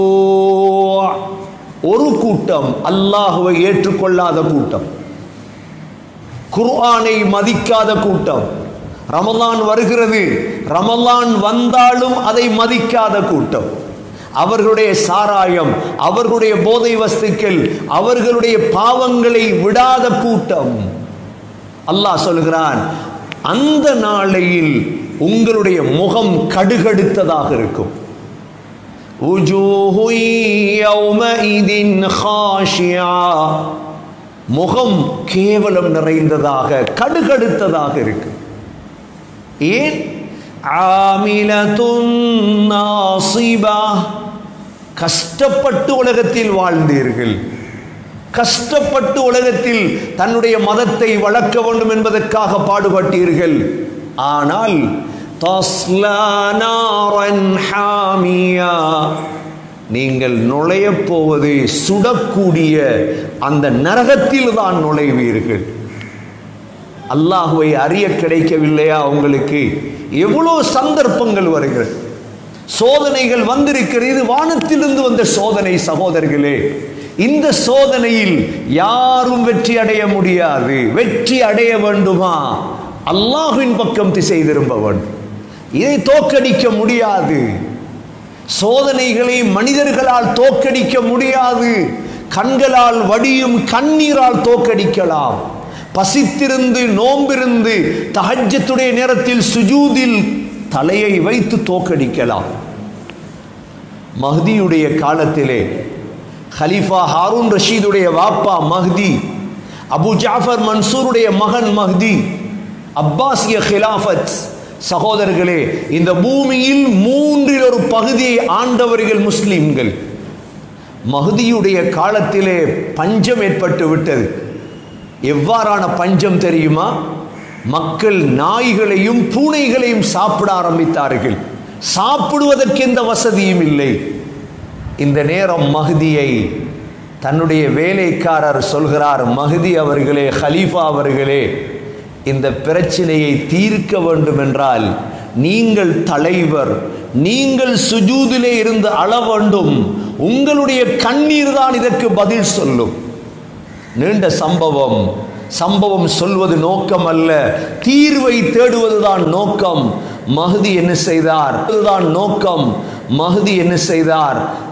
ஒரு கூட்டம் அல்லாஹுவை ஏற்றுக்கொள்ளாத கூட்டம் குர்ஆனை மதிக்காத கூட்டம் ரமலான் வருகிறது ரமலான் வந்தாலும் அதை மதிக்காத கூட்டம் அவர்களுடைய சாராயம் அவர்களுடைய போதை வஸ்துக்கள் அவர்களுடைய பாவங்களை விடாத கூட்டம் அல்லாஹ் சொல்கிறான் அந்த நாளையில் உங்களுடைய முகம் கடுகடுத்ததாக இருக்கும் وجوه يومئذ خاشعة முகம் கேவலம் நிறைந்ததாக கடுகடுத்ததாக இருக்கு ஏன் ஆமிலத்துன் நாசிபா கஷ்டப்பட்டு உலகத்தில் வாழ்ந்தீர்கள் கஷ்டப்பட்டு உலகத்தில் தன்னுடைய மதத்தை வளர்க்க வேண்டும் என்பதற்காக பாடுபட்டீர்கள் ஆனால் தஸ்லா நாரன் ஹாமியா நீங்கள் நுழையப் போவது சுடக்கூடிய அந்த நரகத்தில் தான் நுழைவீர்கள் அல்லாஹுவை அறிய கிடைக்கவில்லையா உங்களுக்கு எவ்வளோ சந்தர்ப்பங்கள் வருகிறது சோதனைகள் வந்திருக்கிறது வானத்திலிருந்து வந்த சோதனை சகோதரர்களே இந்த சோதனையில் யாரும் வெற்றி அடைய முடியாது வெற்றி அடைய வேண்டுமா அல்லாஹுவின் பக்கம் திசை திரும்ப வேண்டும் இதை தோக்கடிக்க முடியாது சோதனைகளை மனிதர்களால் தோக்கடிக்க முடியாது கண்களால் வடியும் கண்ணீரால் தோக்கடிக்கலாம் பசித்திருந்து நோம்பிருந்து தஹஜத்துடைய நேரத்தில் சுஜூதில் தலையை வைத்து தோக்கடிக்கலாம் மஹ்தியுடைய காலத்திலே ஹலீஃபா ஹாரூன் ரஷீதுடைய வாப்பா மஹ்தி அபு ஜாஃபர் மன்சூருடைய மகன் மஹ்தி அப்பாசிய ஹிலாஃபத் சகோதரர்களே இந்த பூமியில் மூன்றில் ஒரு பகுதியை ஆண்டவர்கள் முஸ்லிம்கள் மகுதியுடைய காலத்திலே பஞ்சம் ஏற்பட்டு விட்டது எவ்வாறான பஞ்சம் தெரியுமா மக்கள் நாய்களையும் பூனைகளையும் சாப்பிட ஆரம்பித்தார்கள் சாப்பிடுவதற்கு எந்த வசதியும் இல்லை இந்த நேரம் மஹதியை தன்னுடைய வேலைக்காரர் சொல்கிறார் மஹதி அவர்களே ஹலீஃபா அவர்களே இந்த பிரச்சனையை தீர்க்க வேண்டும் என்றால் நீங்கள் தலைவர் நீங்கள் சுஜூதிலே இருந்து அள வேண்டும் உங்களுடைய கண்ணீர் தான் இதற்கு பதில் சொல்லும் நீண்ட சம்பவம் சம்பவம் சொல்வது நோக்கம் அல்ல தீர்வை தேடுவதுதான் நோக்கம் மஹதி என்ன செய்தார் அதுதான் நோக்கம் மஹதி என்ன செய்தார்